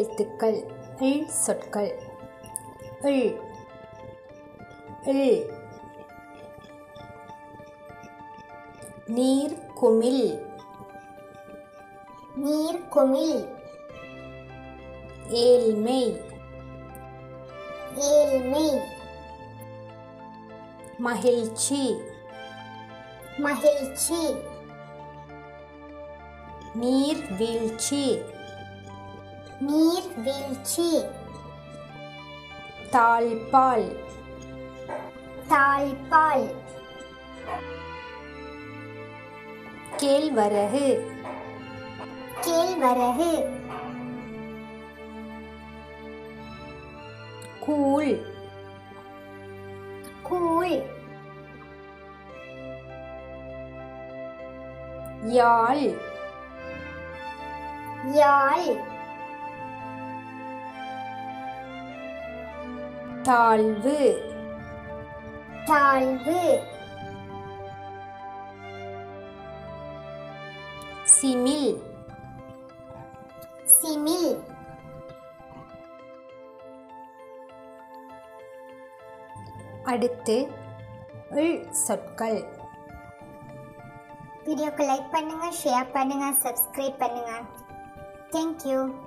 எழுத்துக்கள் இல் சொற்கள் இல் இல் நீர் குமிழ் நீர்க்குமிழ் ஏழ்மை ஏழ்மை மகிழ்ச்சி மகிழ்ச்சி நீர்வீழ்ச்சி நீர்வீழ்ச்சி தாழ்பால் தாழ்பால் கேழ்வரகு கேழ்வரகு கூழ் கூழ் யாழ் யாழ் தாழ்வு தாழ்வு சிமிழ் சிமிழ் அடுத்து இல் சொற்கள் வீடியோக்கு லைக் பண்ணுங்க ஷேர் பண்ணுங்க சப்ஸ்கிரைப் பண்ணுங்க தேங்க்யூ